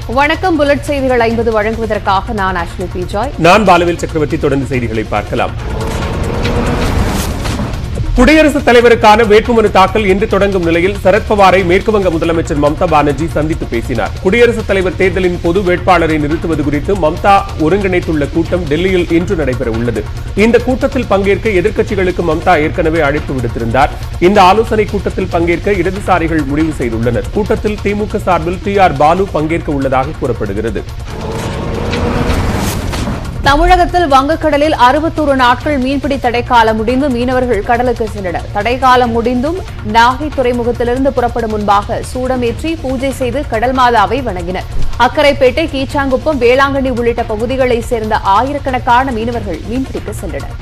வணக்கம் புல்லட் செய்திகள் ஐம்பது வழங்குவதற்காக நான் அஷ்மி பி ஜாய் நான் பாலவேல் சக்கரவர்த்தி தொடர்ந்து செய்திகளை பார்க்கலாம் குடியரசுத் தலைவருக்கான வேட்புமனு தாக்கல் இன்று தொடங்கும் நிலையில் சரத்பவாரை மேற்குவங்க முதலமைச்சர் மம்தா பானர்ஜி சந்தித்து பேசினார் குடியரசுத் தலைவர் தேர்தலின் பொது வேட்பாளரை நிறுத்துவது குறித்து மம்தா ஒருங்கிணைத்துள்ள கூட்டம் டெல்லியில் இன்று நடைபெற உள்ளது இந்த கூட்டத்தில் பங்கேற்க எதிர்க்கட்சிகளுக்கு மம்தா ஏற்கனவே அழைப்பு விடுத்திருந்தார் இந்த ஆலோசனை கூட்டத்தில் பங்கேற்க இடதுசாரிகள் முடிவு செய்துள்ளனர் கூட்டத்தில் திமுக சார்பில் டி ஆர் பாலு பங்கேற்க உள்ளதாக கூறப்படுகிறது தமிழகத்தில் வங்கக்கடலில் அறுபத்தோரு நாட்கள் மீன்பிடி தடைக்காலம் முடிந்து மீனவர்கள் கடலுக்கு சென்றனர் தடைக்காலம் முடிந்தும் நாகை துறைமுகத்திலிருந்து புறப்படும் முன்பாக சூடமேற்றி பூஜை செய்து கடல் மாதாவை வணங்கினர் அக்கரைப்பேட்டை கீச்சாங்குப்பம் வேளாங்கண்ணி உள்ளிட்ட பகுதிகளைச் சேர்ந்த ஆயிரக்கணக்கான மீனவர்கள் மீன்பிடிக்க சென்றனர்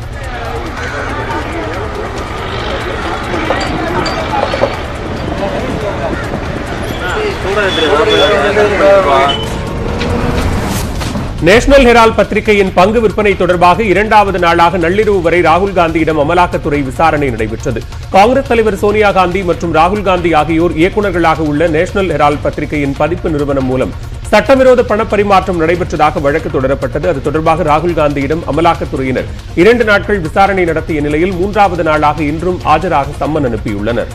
நேஷனல் ஹெரால்ட் பத்திரிகையின் பங்கு விற்பனை தொடர்பாக இரண்டாவது நாளாக நள்ளிரவு வரை ராகுல் காந்தியிடம் அமலாக்கத்துறை விசாரணை நடைபெற்றது காங்கிரஸ் தலைவர் சோனியா காந்தி மற்றும் ராகுல் காந்தி ஆகியோர் இயக்குநர்களாக உள்ள நேஷனல் ஹெரால்ட் பத்திரிகையின் பதிப்பு நிறுவனம் மூலம் சட்டவிரோத பணப்பரிமாற்றம் நடைபெற்றதாக வழக்கு தொடரப்பட்டது அது தொடர்பாக ராகுல் காந்தியிடம் அமலாக்கத்துறையினர் இரண்டு நாட்கள் விசாரணை நடத்திய நிலையில் மூன்றாவது நாளாக இன்றும் ஆஜராக சம்மன் அனுப்பியுள்ளனர்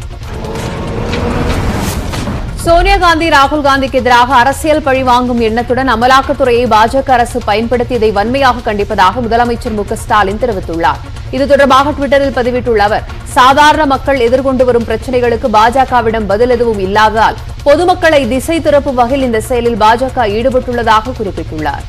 சோனியா காந்தி ராகுல் காந்திக்கு எதிராக அரசியல் பழி வாங்கும் எண்ணத்துடன் அமலாக்கத்துறையை பாஜக அரசு பயன்படுத்தியதை வன்மையாக கண்டிப்பதாக முதலமைச்சர் மு க ஸ்டாலின் தெரிவித்துள்ளார் இது தொடர்பாக டுவிட்டரில் பதிவிட்டுள்ள அவர் சாதாரண மக்கள் எதிர்கொண்டு வரும் பிரச்சனைகளுக்கு பாஜகவிடம் பதில் எதுவும் இல்லாததால் பொதுமக்களை திசை திருப்பும் வகையில் இந்த செயலில் பாஜக ஈடுபட்டுள்ளதாக குறிப்பிட்டுள்ளார்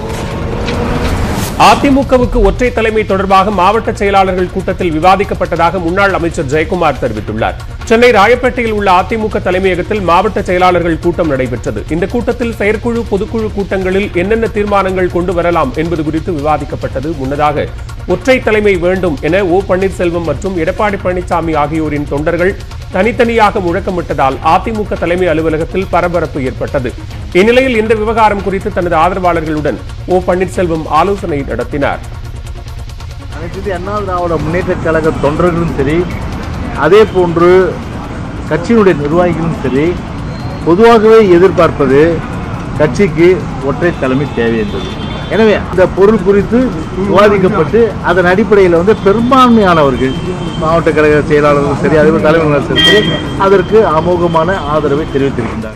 அதிமுகவுக்கு ஒற்றை தலைமை தொடர்பாக மாவட்ட செயலாளர்கள் கூட்டத்தில் விவாதிக்கப்பட்டதாக முன்னாள் அமைச்சர் ஜெயக்குமார் தெரிவித்துள்ளார் சென்னை ராயப்பேட்டையில் உள்ள அதிமுக தலைமையகத்தில் மாவட்ட செயலாளர்கள் கூட்டம் நடைபெற்றது இந்த கூட்டத்தில் செயற்குழு பொதுக்குழு கூட்டங்களில் என்னென்ன தீர்மானங்கள் கொண்டு வரலாம் என்பது குறித்து விவாதிக்கப்பட்டது முன்னதாக ஒற்றை தலைமை வேண்டும் என ஓ பன்னீர்செல்வம் மற்றும் எடப்பாடி பழனிசாமி ஆகியோரின் தொண்டர்கள் தனித்தனியாக முழக்கமிட்டதால் அதிமுக தலைமை அலுவலகத்தில் பரபரப்பு ஏற்பட்டது இந்நிலையில் இந்த விவகாரம் குறித்து தனது ஆதரவாளர்களுடன் ஓ பன்னீர்செல்வம் ஆலோசனை நடத்தினார் அனைத்து இந்திய அண்ணா திராவிட முன்னேற்ற கழக தொண்டர்களும் சரி அதே போன்று கட்சியினுடைய நிர்வாகிகளும் சரி பொதுவாகவே எதிர்பார்ப்பது கட்சிக்கு ஒற்றை தலைமை தேவை என்பது எனவே இந்த பொருள் குறித்து விவாதிக்கப்பட்டு அதன் அடிப்படையில் வந்து பெரும்பான்மையானவர்கள் மாவட்ட கழக செயலாளர்களும் சரி அதே போல் தலைவர்களும் சரி அதற்கு அமோகமான ஆதரவை தெரிவித்திருக்கின்றார்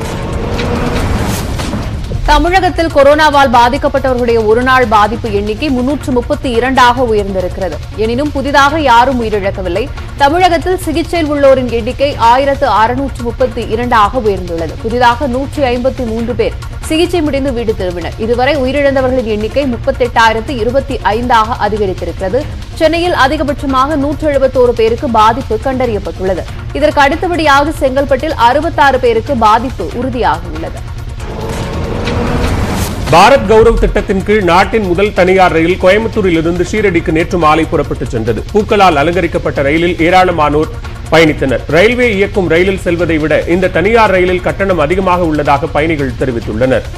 தமிழகத்தில் கொரோனாவால் பாதிக்கப்பட்டவர்களுடைய ஒருநாள் பாதிப்பு எண்ணிக்கை முன்னூற்று முப்பத்தி இரண்டாக உயர்ந்திருக்கிறது எனினும் புதிதாக யாரும் உயிரிழக்கவில்லை தமிழகத்தில் சிகிச்சையில் உள்ளோரின் எண்ணிக்கை ஆயிரத்து அறுநூற்று முப்பத்தி இரண்டாக உயர்ந்துள்ளது புதிதாக நூற்றி ஐம்பத்தி மூன்று பேர் சிகிச்சை முடிந்து வீடு திரும்பினர் இதுவரை உயிரிழந்தவர்களின் எண்ணிக்கை முப்பத்தெட்டாயிரத்து இருபத்தி ஐந்தாக அதிகரித்திருக்கிறது சென்னையில் அதிகபட்சமாக நூற்று எழுபத்தோரு பேருக்கு பாதிப்பு கண்டறியப்பட்டுள்ளது இதற்கு அடுத்தபடியாக செங்கல்பட்டில் அறுபத்தாறு பேருக்கு பாதிப்பு உறுதியாகியுள்ளது பாரத் கௌரவ் திட்டத்தின் கீழ் நாட்டின் முதல் தனியார் ரயில் கோயம்புத்தூரில் இருந்து ஷீரடிக்கு நேற்று மாலை புறப்பட்டுச் சென்றது பூக்களால் அலங்கரிக்கப்பட்ட ரயிலில் ஏராளமானோர் பயணித்தனர் ரயில்வே இயக்கும் ரயிலில் செல்வதை விட இந்த தனியார் ரயிலில் கட்டணம் அதிகமாக உள்ளதாக பயணிகள் தெரிவித்துள்ளனர்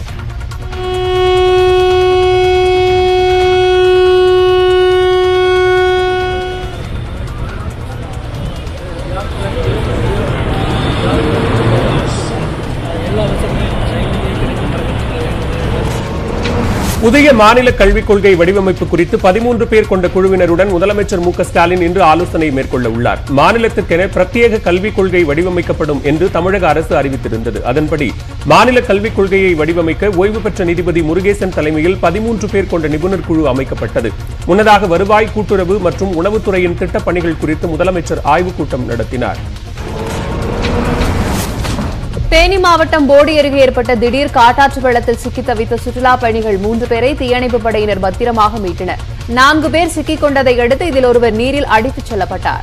புதிய மாநில கல்விக் கொள்கை வடிவமைப்பு குறித்து பதிமூன்று பேர் கொண்ட குழுவினருடன் முதலமைச்சர் மு க ஸ்டாலின் இன்று ஆலோசனை மேற்கொள்ள உள்ளார் மாநிலத்திற்கென பிரத்யேக கல்விக் கொள்கை வடிவமைக்கப்படும் என்று தமிழக அரசு அறிவித்திருந்தது அதன்படி மாநில கல்விக் கொள்கையை வடிவமைக்க ஓய்வு பெற்ற நீதிபதி முருகேசன் தலைமையில் பதிமூன்று பேர் கொண்ட நிபுணர் குழு அமைக்கப்பட்டது முன்னதாக வருவாய் கூட்டுறவு மற்றும் உணவுத்துறையின் திட்டப் பணிகள் குறித்து முதலமைச்சர் ஆய்வுக் கூட்டம் நடத்தினார் தேனி மாவட்டம் போடி அருகே ஏற்பட்ட திடீர் காட்டாற்று வெள்ளத்தில் சிக்கி தவித்த சுற்றுலா பயணிகள் மூன்று பேரை தீயணைப்பு படையினர் பத்திரமாக மீட்டனர் நான்கு பேர் சிக்கிக் கொண்டதை அடுத்து இதில் ஒருவர் நீரில் அடித்துச் செல்லப்பட்டார்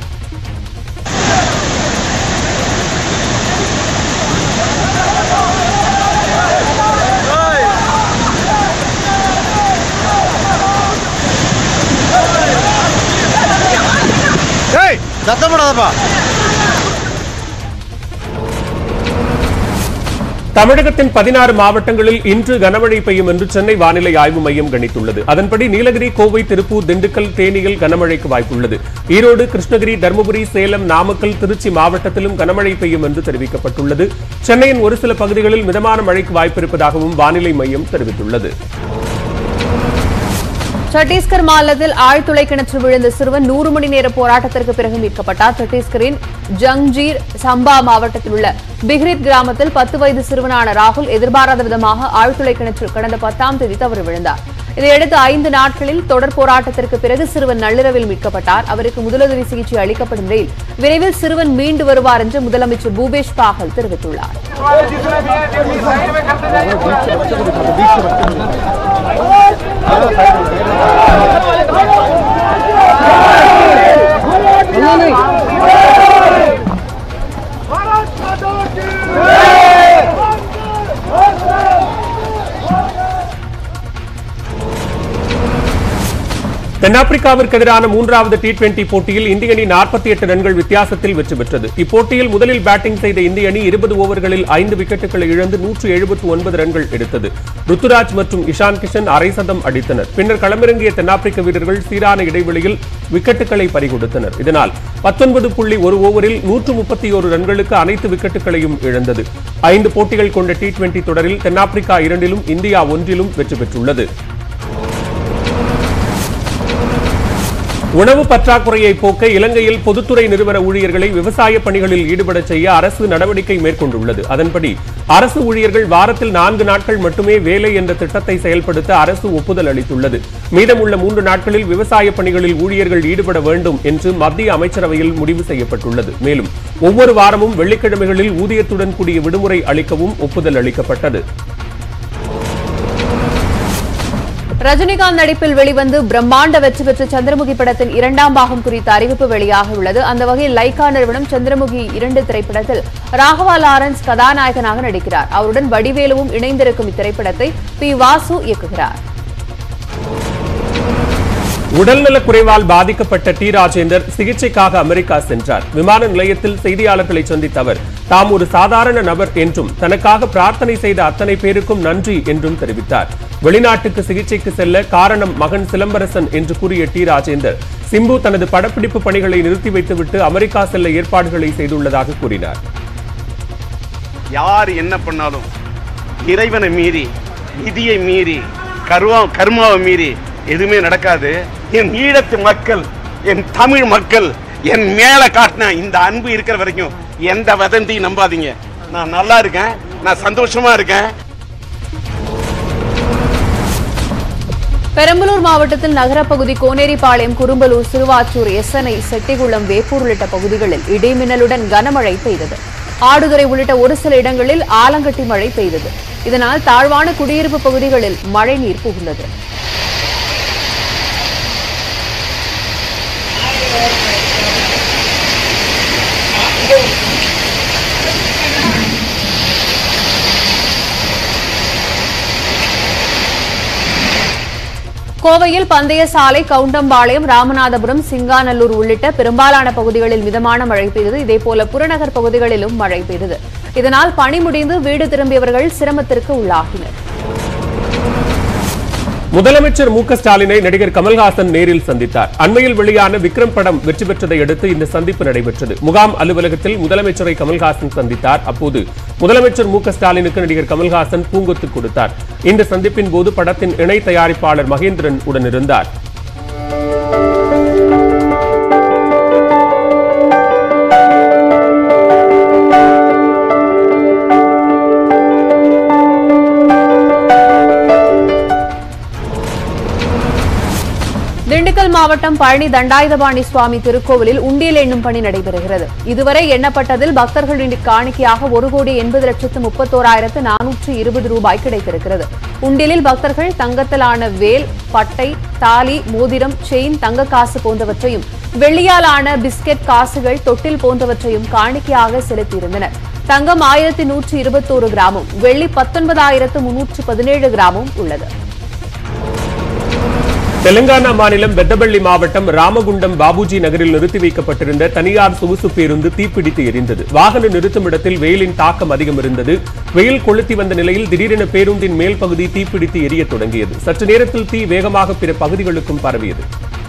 தமிழகத்தின் பதினாறு மாவட்டங்களில் இன்று கனமழை பெய்யும் என்று சென்னை வானிலை ஆய்வு மையம் கணித்துள்ளது அதன்படி நீலகிரி கோவை திருப்பூர் திண்டுக்கல் தேனியில் கனமழைக்கு வாய்ப்புள்ளது ஈரோடு கிருஷ்ணகிரி தருமபுரி சேலம் நாமக்கல் திருச்சி மாவட்டத்திலும் கனமழை பெய்யும் என்று தெரிவிக்கப்பட்டுள்ளது சென்னையின் ஒரு சில பகுதிகளில் மிதமான மழைக்கு வாய்ப்பிருப்பதாகவும் வானிலை மையம் தெரிவித்துள்ளது சத்தீஸ்கர் மாநிலத்தில் ஆழ்துளை கிணற்று விழுந்த சிறுவன் நூறு மணி நேர போராட்டத்திற்கு பிறகு மீட்கப்பட்டார் சத்தீஸ்கரின் ஜங்ஜீர் சம்பா மாவட்டத்தில் உள்ள பிஹ்ரித் கிராமத்தில் பத்து வயது சிறுவனான ராகுல் எதிர்பாராத விதமாக ஆழ்துளை கிணற்றில் கடந்த பத்தாம் தேதி தவறு விழுந்தார் இதையடுத்து ஐந்து நாட்களில் தொடர் போராட்டத்திற்கு பிறகு சிறுவன் நள்ளிரவில் மீட்கப்பட்டார் அவருக்கு முதலுதவி சிகிச்சை அளிக்கப்படும் நிலையில் விரைவில் சிறுவன் மீண்டு வருவார் என்று முதலமைச்சர் பூபேஷ் பாகல் தெரிவித்துள்ளார் தென்னாப்பிரிக்காவிற்கு எதிரான மூன்றாவது டி டுவெண்டி போட்டியில் இந்திய அணி நாற்பத்தி எட்டு ரன்கள் வித்தியாசத்தில் வெற்றி பெற்றது இப்போட்டியில் முதலில் பேட்டிங் செய்த இந்திய அணி இருபது ஓவர்களில் ஐந்து விக்கெட்டுகளை இழந்து நூற்று எழுபத்து ஒன்பது ரன்கள் எடுத்தது ருத்துராஜ் மற்றும் இஷான் கிஷன் அரை சதம் அடித்தனர் பின்னர் களமிறங்கிய தென்னாப்பிரிக்க வீரர்கள் சீரான இடைவெளியில் விக்கெட்டுகளை பறிகொடுத்தனர் இதனால் பத்தொன்பது புள்ளி ஒரு ஓவரில் நூற்று முப்பத்தி ஒரு ரன்களுக்கு அனைத்து விக்கெட்டுகளையும் இழந்தது ஐந்து போட்டிகள் கொண்ட டி டுவெண்டி தொடரில் தென்னாப்பிரிக்கா இரண்டிலும் இந்தியா ஒன்றிலும் வெற்றி பெற்றுள்ளது உணவு பற்றாக்குறையை போக்க இலங்கையில் பொதுத்துறை நிறுவன ஊழியர்களை விவசாய பணிகளில் ஈடுபடச் செய்ய அரசு நடவடிக்கை மேற்கொண்டுள்ளது அதன்படி அரசு ஊழியர்கள் வாரத்தில் நான்கு நாட்கள் மட்டுமே வேலை என்ற திட்டத்தை செயல்படுத்த அரசு ஒப்புதல் அளித்துள்ளது மீதமுள்ள மூன்று நாட்களில் விவசாய பணிகளில் ஊழியர்கள் ஈடுபட வேண்டும் என்று மத்திய அமைச்சரவையில் முடிவு செய்யப்பட்டுள்ளது மேலும் ஒவ்வொரு வாரமும் வெள்ளிக்கிழமைகளில் ஊதியத்துடன் கூடிய விடுமுறை அளிக்கவும் ஒப்புதல் அளிக்கப்பட்டது ரஜினிகாந்த் நடிப்பில் வெளிவந்து பிரம்மாண்ட வெற்றி பெற்ற சந்திரமுகி படத்தின் இரண்டாம் பாகம் குறித்த அறிவிப்பு வெளியாக உள்ளது அந்த வகையில் லைகா நிறுவனம் சந்திரமுகி இரண்டு திரைப்படத்தில் ராகவா லாரன்ஸ் கதாநாயகனாக நடிக்கிறார் அவருடன் வடிவேலுவும் இணைந்திருக்கும் இத்திரைப்படத்தை பி வாசு இயக்குகிறார் உடல்நலக் குறைவால் பாதிக்கப்பட்ட டி ராஜேந்தர் சிகிச்சைக்காக அமெரிக்கா சென்றார் விமான நிலையத்தில் செய்தியாளர்களை சந்தித்த அவர் தாம் ஒரு சாதாரண நபர் என்றும் தனக்காக பிரார்த்தனை செய்த அத்தனை பேருக்கும் நன்றி என்றும் தெரிவித்தார் வெளிநாட்டுக்கு சிகிச்சைக்கு செல்ல காரணம் மகன் சிலம்பரசன் என்று கூறிய டி ராஜேந்தர் சிம்பு தனது படப்பிடிப்பு பணிகளை நிறுத்தி வைத்துவிட்டு அமெரிக்கா செல்ல ஏற்பாடுகளை செய்துள்ளதாக கூறினார் யார் என்ன பண்ணாலும் இறைவனை மீறி விதியை மீறி கருவா கர்மாவை மீறி எதுவுமே நடக்காது என் ஈழத்து மக்கள் என் தமிழ் மக்கள் என் மேல காட்டின இந்த அன்பு இருக்கிற வரைக்கும் எந்த வதந்தியும் நம்பாதீங்க நான் நல்லா இருக்கேன் நான் சந்தோஷமா இருக்கேன் பெரம்பலூர் மாவட்டத்தில் நகரப்பகுதி கோனேரிப்பாளையம் குறும்பலூர் சிறுவாச்சூர் எசனை செட்டிகுளம் வேப்பூர் உள்ளிட்ட பகுதிகளில் இடிமின்னலுடன் கனமழை பெய்தது ஆடுதுறை உள்ளிட்ட ஒரு சில இடங்களில் ஆலங்கட்டி மழை பெய்தது இதனால் தாழ்வான குடியிருப்பு பகுதிகளில் மழைநீர் புகுந்தது கோவையில் பந்தய சாலை கவுண்டம்பாளையம் ராமநாதபுரம் சிங்காநல்லூர் உள்ளிட்ட பெரும்பாலான பகுதிகளில் மிதமான மழை பெய்தது இதேபோல புறநகர் பகுதிகளிலும் மழை பெய்தது இதனால் பணி முடிந்து வீடு திரும்பியவர்கள் சிரமத்திற்கு உள்ளாகினர் முதலமைச்சர் மு க ஸ்டாலினை நடிகர் கமல்ஹாசன் நேரில் சந்தித்தார் அண்மையில் வெளியான விக்ரம் படம் வெற்றி பெற்றதை அடுத்து இந்த சந்திப்பு நடைபெற்றது முகாம் அலுவலகத்தில் முதலமைச்சரை கமல்ஹாசன் சந்தித்தார் அப்போது முதலமைச்சர் மு க ஸ்டாலினுக்கு நடிகர் கமல்ஹாசன் பூங்கொத்து கொடுத்தார் இந்த சந்திப்பின் போது படத்தின் இணை தயாரிப்பாளர் மகேந்திரன் உடனிருந்தார் திண்டுக்கல் மாவட்டம் பழனி தண்டாயுதபாணி சுவாமி திருக்கோவிலில் உண்டியல் எண்ணும் பணி நடைபெறுகிறது இதுவரை எண்ணப்பட்டதில் பக்தர்களின் காணிக்கையாக ஒரு கோடி எண்பது லட்சத்து முப்பத்தோராயிரத்து நானூற்று இருபது ரூபாய் கிடைத்திருக்கிறது உண்டியலில் பக்தர்கள் தங்கத்திலான வேல் பட்டை தாலி மோதிரம் செயின் தங்க காசு போன்றவற்றையும் வெள்ளியால் ஆன பிஸ்கெட் காசுகள் தொட்டில் போன்றவற்றையும் காணிக்கையாக செலுத்தியிருந்தனர் தங்கம் ஆயிரத்தி நூற்று இருபத்தோரு கிராமும் வெள்ளி பத்தொன்பதாயிரத்து முன்னூற்று பதினேழு கிராமும் உள்ளது தெலுங்கானா மாநிலம் பெத்தபள்ளி மாவட்டம் ராமகுண்டம் பாபுஜி நகரில் நிறுத்தி வைக்கப்பட்டிருந்த தனியார் சொகுசு பேருந்து தீப்பிடித்து எரிந்தது வாகன நிறுத்துமிடத்தில் வெயிலின் தாக்கம் அதிகம் இருந்தது வெயில் கொளுத்தி வந்த நிலையில் திடீரென பேருந்தின் மேல் பகுதி தீப்பிடித்து எரியத் தொடங்கியது சற்று நேரத்தில் தீ வேகமாக பிற பகுதிகளுக்கும் பரவியது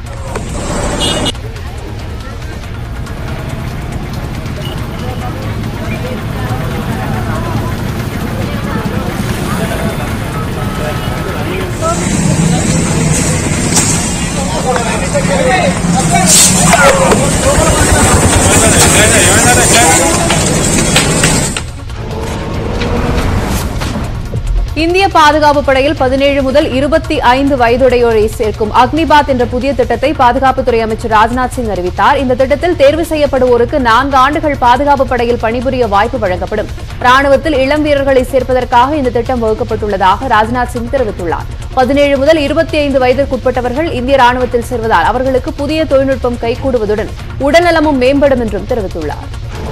இந்திய பாதுகாப்பு படையில் பதினேழு முதல் இருபத்தி ஐந்து வயதுடையோரை சேர்க்கும் அக்னிபாத் என்ற புதிய திட்டத்தை பாதுகாப்புத்துறை அமைச்சர் ராஜ்நாத் சிங் அறிவித்தார் இந்த திட்டத்தில் தேர்வு செய்யப்படுவோருக்கு நான்கு ஆண்டுகள் பாதுகாப்பு படையில் பணிபுரிய வாய்ப்பு வழங்கப்படும் ராணுவத்தில் இளம் வீரர்களை சேர்ப்பதற்காக இந்த திட்டம் வகுக்கப்பட்டுள்ளதாக ராஜ்நாத் சிங் தெரிவித்துள்ளார் பதினேழு முதல் இருபத்தி ஐந்து வயதிற்குட்பட்டவர்கள் இந்திய ராணுவத்தில் சேர்வதால் அவர்களுக்கு புதிய தொழில்நுட்பம் கைகூடுவதுடன் உடல்நலமும் மேம்படும் என்றும் தெரிவித்துள்ளார்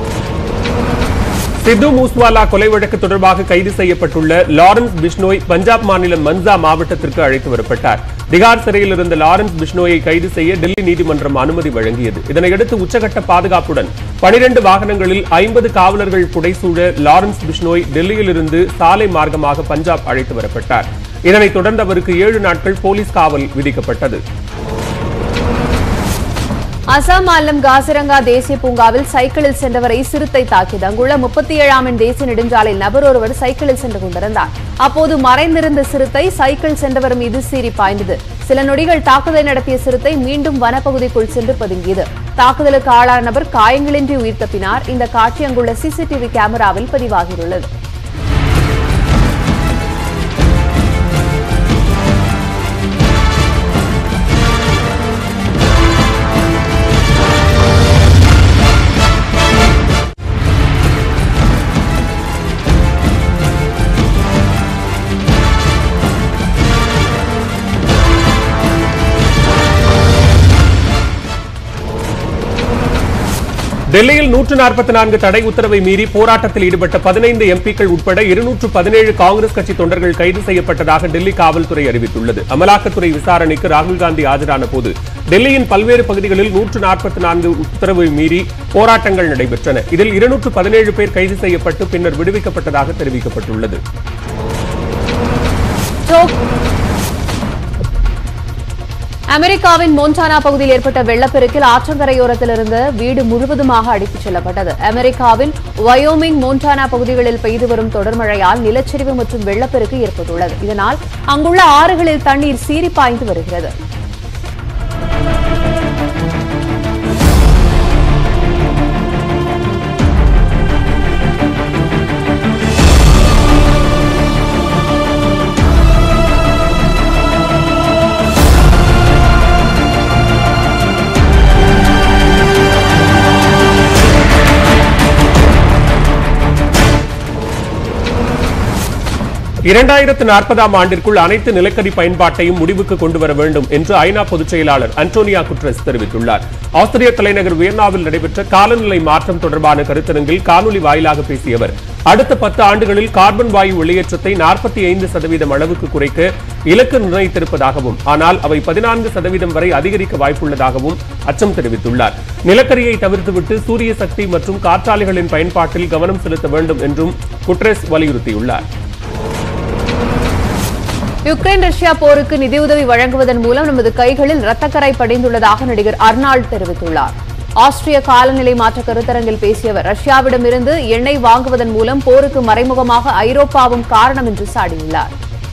சித்து மூஸ்வாலா கொலை வழக்கு தொடர்பாக கைது செய்யப்பட்டுள்ள லாரன்ஸ் பிஷ்னோய் பஞ்சாப் மாநிலம் மன்சா மாவட்டத்திற்கு அழைத்து வரப்பட்டார் திகார் சிறையில் இருந்த லாரன்ஸ் பிஷ்னோயை கைது செய்ய டெல்லி நீதிமன்றம் அனுமதி வழங்கியது இதனையடுத்து உச்சகட்ட பாதுகாப்புடன் பனிரெண்டு வாகனங்களில் ஐம்பது காவலர்கள் புடைசூழ லாரன்ஸ் பிஷ்னோய் டெல்லியிலிருந்து சாலை மார்க்கமாக பஞ்சாப் அழைத்து வரப்பட்டார் இதனைத் தொடர்ந்து அவருக்கு ஏழு நாட்கள் போலீஸ் காவல் விதிக்கப்பட்டது அசாம் மாநிலம் காசிரங்கா தேசிய பூங்காவில் சைக்கிளில் சென்றவரை சிறுத்தை தாக்கியது அங்குள்ள முப்பத்தி ஏழாம் எண் தேசிய நெடுஞ்சாலையில் நபர் ஒருவர் சைக்கிளில் சென்று கொண்டிருந்தார் அப்போது மறைந்திருந்த சிறுத்தை சைக்கிள் சென்றவர் மீது சீறி பாய்ந்தது சில நொடிகள் தாக்குதலை நடத்திய சிறுத்தை மீண்டும் வனப்பகுதிக்குள் சென்று பதுங்கியது தாக்குதலுக்கு ஆளான நபர் காயங்களின்றி உயிர் தப்பினார் இந்த காட்சி அங்குள்ள சிசிடிவி கேமராவில் பதிவாகியுள்ளது டெல்லியில் நூற்று நாற்பத்தி நான்கு தடை உத்தரவை மீறி போராட்டத்தில் ஈடுபட்ட பதினைந்து எம்பிக்கள் உட்பட இருநூற்று பதினேழு காங்கிரஸ் கட்சி தொண்டர்கள் கைது செய்யப்பட்டதாக டெல்லி காவல்துறை அறிவித்துள்ளது அமலாக்கத்துறை விசாரணைக்கு ராகுல் காந்தி ஆஜரான போது டெல்லியின் பல்வேறு பகுதிகளில் நூற்று நாற்பத்தி நான்கு உத்தரவை மீறி போராட்டங்கள் நடைபெற்றன இதில் இருநூற்று பதினேழு பேர் கைது செய்யப்பட்டு பின்னர் விடுவிக்கப்பட்டதாக தெரிவிக்கப்பட்டுள்ளது டோக்- அமெரிக்காவின் மோன்டானா பகுதியில் ஏற்பட்ட வெள்ளப்பெருக்கில் ஆற்றங்கரையோரத்தில் இருந்த வீடு முழுவதுமாக அடித்துச் செல்லப்பட்டது அமெரிக்காவின் வயோமிங் மோன்டானா பகுதிகளில் பெய்து வரும் தொடர் மழையால் நிலச்சரிவு மற்றும் வெள்ளப்பெருக்கு ஏற்பட்டுள்ளது இதனால் அங்குள்ள ஆறுகளில் தண்ணீர் சீறி பாய்ந்து வருகிறது இரண்டாயிரத்து நாற்பதாம் ஆண்டிற்குள் அனைத்து நிலக்கரி பயன்பாட்டையும் முடிவுக்கு கொண்டு வர வேண்டும் என்று ஐநா பொதுச் செயலாளர் அன்டோனியா குட்ரஸ் தெரிவித்துள்ளார் ஆஸ்திரிய தலைநகர் வியன்னாவில் நடைபெற்ற காலநிலை மாற்றம் தொடர்பான கருத்தரங்கில் காணொலி வாயிலாக பேசிய அவர் அடுத்த பத்து ஆண்டுகளில் கார்பன் வாயு வெளியேற்றத்தை நாற்பத்தி ஐந்து சதவீதம் அளவுக்கு குறைக்க இலக்கு நிர்ணயித்திருப்பதாகவும் ஆனால் அவை பதினான்கு சதவீதம் வரை அதிகரிக்க வாய்ப்புள்ளதாகவும் அச்சம் தெரிவித்துள்ளார் நிலக்கரியை தவிர்த்துவிட்டு சூரிய சக்தி மற்றும் காற்றாலைகளின் பயன்பாட்டில் கவனம் செலுத்த வேண்டும் என்றும் குட்ரஸ் வலியுறுத்தியுள்ளார் யுக்ரைன் ரஷ்யா போருக்கு நிதியுதவி வழங்குவதன் மூலம் நமது கைகளில் ரத்தக்கரை படிந்துள்ளதாக நடிகர் அர்னால்ட் தெரிவித்துள்ளார் ஆஸ்திரிய காலநிலை மாற்ற கருத்தரங்கில் பேசிய அவர் ரஷ்யாவிடமிருந்து எண்ணெய் வாங்குவதன் மூலம் போருக்கு மறைமுகமாக ஐரோப்பாவும் காரணம் என்று சாடியுள்ளார்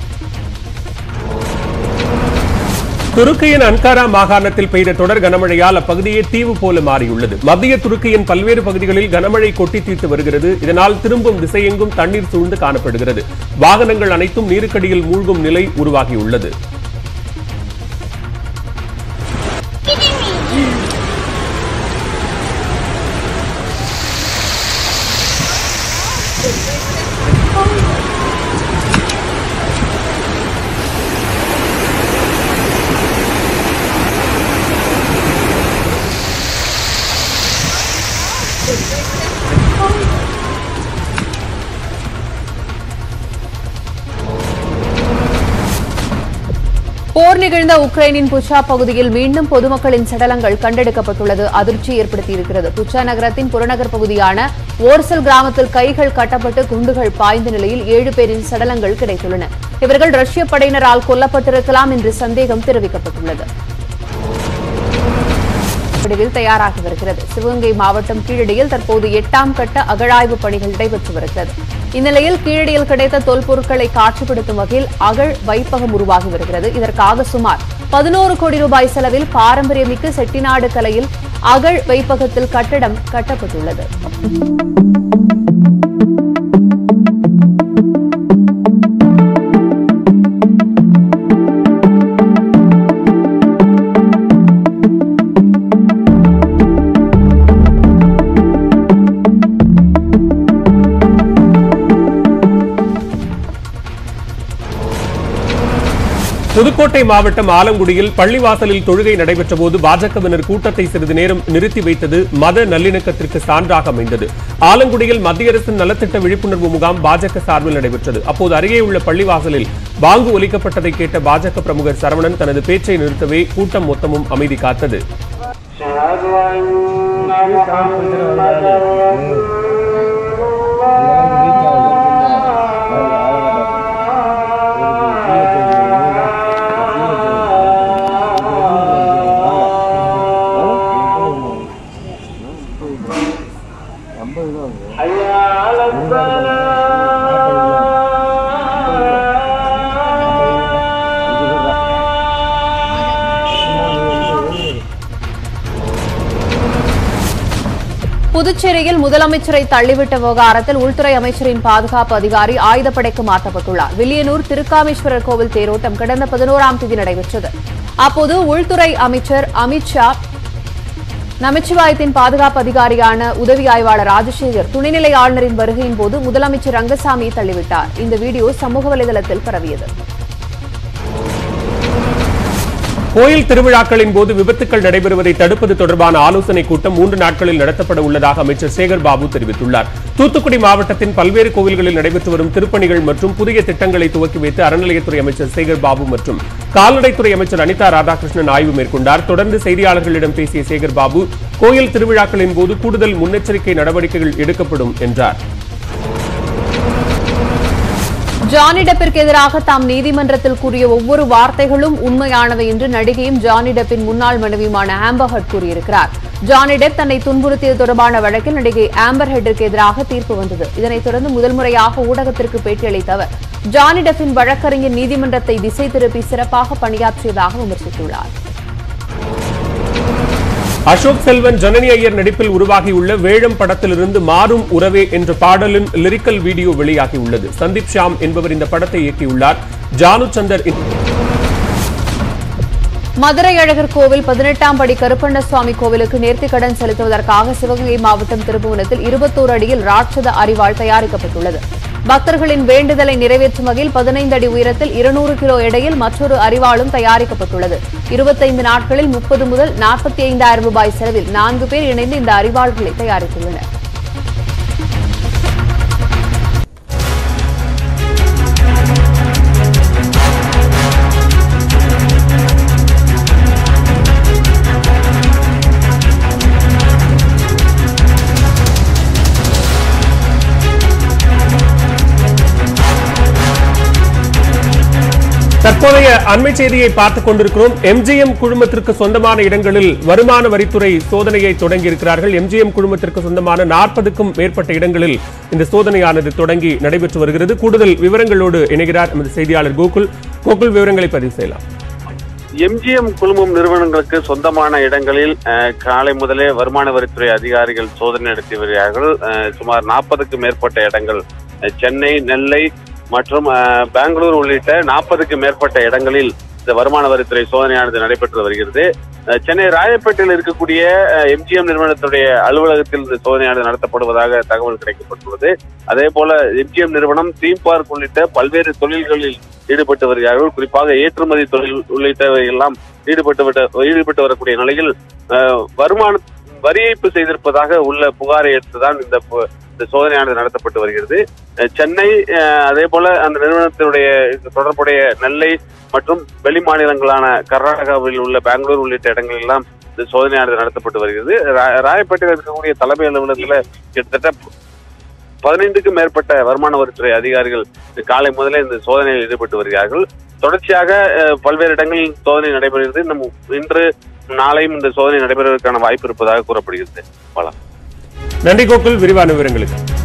துருக்கியின் அன்காரா மாகாணத்தில் பெய்த தொடர் கனமழையால் அப்பகுதியே தீவு போல மாறியுள்ளது மத்திய துருக்கியின் பல்வேறு பகுதிகளில் கனமழை கொட்டி தீர்த்து வருகிறது இதனால் திரும்பும் திசையெங்கும் தண்ணீர் சூழ்ந்து காணப்படுகிறது வாகனங்கள் அனைத்தும் நீருக்கடியில் மூழ்கும் நிலை உருவாகியுள்ளது போர் நிகழ்ந்த உக்ரைனின் புச்சா பகுதியில் மீண்டும் பொதுமக்களின் சடலங்கள் கண்டெடுக்கப்பட்டுள்ளது அதிர்ச்சி ஏற்படுத்தியிருக்கிறது புச்சா நகரத்தின் புறநகர் பகுதியான ஓர்சல் கிராமத்தில் கைகள் கட்டப்பட்டு குண்டுகள் பாய்ந்த நிலையில் ஏழு பேரின் சடலங்கள் கிடைத்துள்ளன இவர்கள் ரஷ்ய படையினரால் கொல்லப்பட்டிருக்கலாம் என்று சந்தேகம் தெரிவிக்கப்பட்டுள்ளது விடுவில் தயாராகி வருகிறது சிவகங்கை மாவட்டம் கீழடியில் தற்போது எட்டாம் கட்ட அகழாய்வு பணிகள் நடைபெற்று வருகிறது இந்நிலையில் கீழடியில் கிடைத்த தொல்பொருட்களை காட்சிப்படுத்தும் வகையில் அகழ் வைப்பகம் உருவாகி வருகிறது இதற்காக சுமார் பதினோரு கோடி ரூபாய் செலவில் பாரம்பரியமிக்க செட்டிநாடு கலையில் அகழ் வைப்பகத்தில் கட்டடம் கட்டப்பட்டுள்ளது புதுக்கோட்டை மாவட்டம் ஆலங்குடியில் பள்ளிவாசலில் தொழுகை நடைபெற்ற போது பாஜகவினர் கூட்டத்தை சிறிது நேரம் நிறுத்தி வைத்தது மத நல்லிணக்கத்திற்கு சான்றாக அமைந்தது ஆலங்குடியில் மத்திய அரசின் நலத்திட்ட விழிப்புணர்வு முகாம் பாஜக சார்பில் நடைபெற்றது அப்போது அருகே உள்ள பள்ளிவாசலில் பாங்கு ஒலிக்கப்பட்டதை கேட்ட பாஜக பிரமுகர் சரவணன் தனது பேச்சை நிறுத்தவே கூட்டம் மொத்தமும் அமைதி காத்தது புதுச்சேரியில் முதலமைச்சரை தள்ளிவிட்ட விவகாரத்தில் உள்துறை அமைச்சரின் பாதுகாப்பு அதிகாரி ஆயுதப்படைக்கு மாற்றப்பட்டுள்ளார் வில்லியனூர் திருக்காமேஸ்வரர் கோவில் தேரோட்டம் கடந்த பதினோராம் தேதி நடைபெற்றது அப்போது உள்துறை அமைச்சர் அமித்ஷா நமச்சிவாயத்தின் பாதுகாப்பு அதிகாரியான உதவி ஆய்வாளர் ராஜசேகர் துணைநிலை ஆளுநரின் வருகையின் போது முதலமைச்சர் ரங்கசாமியை தள்ளிவிட்டார் இந்த வீடியோ சமூக வலைதளத்தில் பரவியது கோயில் திருவிழாக்களின் போது விபத்துக்கள் நடைபெறுவதை தடுப்பது தொடர்பான ஆலோசனைக் கூட்டம் மூன்று நாட்களில் நடத்தப்பட உள்ளதாக அமைச்சர் சேகர் பாபு தெரிவித்துள்ளார் தூத்துக்குடி மாவட்டத்தின் பல்வேறு கோவில்களில் நடைபெற்று வரும் திருப்பணிகள் மற்றும் புதிய திட்டங்களை துவக்கி வைத்து அறநிலையத்துறை அமைச்சர் சேகர் பாபு மற்றும் கால்நடைத்துறை அமைச்சர் அனிதா ராதாகிருஷ்ணன் ஆய்வு மேற்கொண்டார் தொடர்ந்து செய்தியாளர்களிடம் பேசிய சேகர் பாபு கோயில் திருவிழாக்களின் போது கூடுதல் முன்னெச்சரிக்கை நடவடிக்கைகள் எடுக்கப்படும் என்றார் ஜானி டெப்பிற்கு எதிராக தாம் நீதிமன்றத்தில் கூறிய ஒவ்வொரு வார்த்தைகளும் உண்மையானவை என்று நடிகையும் ஜானி டெப்பின் முன்னாள் மனைவியுமான ஆம்பர் ஹட் கூறியிருக்கிறார் ஜானி டெப் தன்னை துன்புறுத்தியது தொடர்பான வழக்கில் நடிகை ஆம்பர் ஹெட்டிற்கு எதிராக தீர்ப்பு வந்தது இதனைத் தொடர்ந்து முதல் முறையாக ஊடகத்திற்கு பேட்டியளித்த அவர் ஜானி டெப்பின் வழக்கறிஞர் நீதிமன்றத்தை திசை திருப்பி சிறப்பாக பணியாற்றியதாக விமர்சித்துள்ளார் அசோக் செல்வன் ஜனனி ஐயர் நடிப்பில் உருவாகியுள்ள வேழம் படத்திலிருந்து மாறும் உறவே என்ற பாடலின் லிரிக்கல் வீடியோ வெளியாகியுள்ளது சந்தீப் ஷாம் என்பவர் இந்த படத்தை இயக்கியுள்ளார் ஜானு சந்தர் இந்த- மதுரை அழகர் கோவில் பதினெட்டாம் படி கருப்பண்ண சுவாமி கோவிலுக்கு நேர்த்திக்கடன் செலுத்துவதற்காக சிவகங்கை மாவட்டம் திருப்புவனத்தில் இருபத்தோரு அடியில் ராட்சத அரிவாள் தயாரிக்கப்பட்டுள்ளது பக்தர்களின் வேண்டுதலை நிறைவேற்றும் வகையில் பதினைந்து அடி உயரத்தில் இருநூறு கிலோ எடையில் மற்றொரு அரிவாளும் தயாரிக்கப்பட்டுள்ளது இருபத்தைந்து நாட்களில் முப்பது முதல் நாற்பத்தி ஐந்தாயிரம் ரூபாய் செலவில் நான்கு பேர் இணைந்து இந்த அரிவாள்களை தயாரித்துள்ளனர் தற்போதைய அண்மை செய்தியை பார்த்துக் கொண்டிருக்கிறோம் எம்ஜிஎம் குழுமத்திற்கு சொந்தமான இடங்களில் வருமான வரித்துறை சோதனையை தொடங்கியிருக்கிறார்கள் எம்ஜிஎம் குழுமத்திற்கு சொந்தமான நாற்பதுக்கும் மேற்பட்ட இடங்களில் இந்த சோதனையானது தொடங்கி நடைபெற்று வருகிறது கூடுதல் விவரங்களோடு இணைகிறார் எமது செய்தியாளர் கோகுல் கோகுல் விவரங்களை பதிவு செய்யலாம் எம்ஜிஎம் குழுமம் நிறுவனங்களுக்கு சொந்தமான இடங்களில் அஹ், காலை முதலே வருமான வரித்துறை அதிகாரிகள் சோதனை நடத்தி வருகிறார்கள் அஹ், சுமார் நாற்பதுக்கும் மேற்பட்ட இடங்கள் அஹ், சென்னை நெல்லை மற்றும் அஹ், பெங்களூர் உள்ளிட்ட நாற்பதுக்கு மேற்பட்ட இடங்களில் இந்த வருமான வரித்துறை சோதனையானது நடைபெற்று வருகிறது அஹ், சென்னை ராயப்பேட்டையில் இருக்கக்கூடிய அஹ், எம்ஜிஎம் நிறுவனத்துடைய அலுவலகத்தில் இந்த சோதனையானது நடத்தப்படுவதாக தகவல் கிடைக்கப்பட்டுள்ளது அதே போல எம்ஜிஎம் நிறுவனம் தீம் பார்க் உள்ளிட்ட பல்வேறு தொழில்களில் ஈடுபட்டு வருகிறார்கள் குறிப்பாக ஏற்றுமதி தொழில் உள்ளிட்டவை எல்லாம் ஈடுபட்டு விட்ட ஈடுபட்டு வரக்கூடிய நிலையில் அஹ், வருமான வரி ஏய்ப்பு செய்திருப்பதாக உள்ள புகாரை எடுத்துதான் இந்த பு- இந்த சோதனையானது நடத்தப்பட்டு வருகிறது அஹ் சென்னை அஹ், அதே போல அந்த நிறுவனத்தினுடைய தொடர்புடைய நெல்லை மற்றும் வெளி மாநிலங்களான கர்நாடகாவில் உள்ள பெங்களூர் உள்ளிட்ட இடங்கள் எல்லாம் இந்த சோதனையானது நடத்தப்பட்டு வருகிறது ரா- ராயப்பேட்டையில் இருக்கக்கூடிய தலைமை அலுவலகத்துல கிட்டத்தட்ட பதினைந்துக்கும் மேற்பட்ட வருமான வரித்துறை அதிகாரிகள் காலை முதலே இந்த சோதனையில் ஈடுபட்டு வருகிறார்கள் தொடர்ச்சியாக அஹ், பல்வேறு இடங்களில் சோதனை நடைபெறுகிறது இன்னும் இன்று நாளையும் இந்த சோதனை நடைபெறுவதற்கான வாய்ப்பு இருப்பதாக கூறப்படுகிறது பல நன்றி கோகுல் விரிவான விவரங்களுக்கு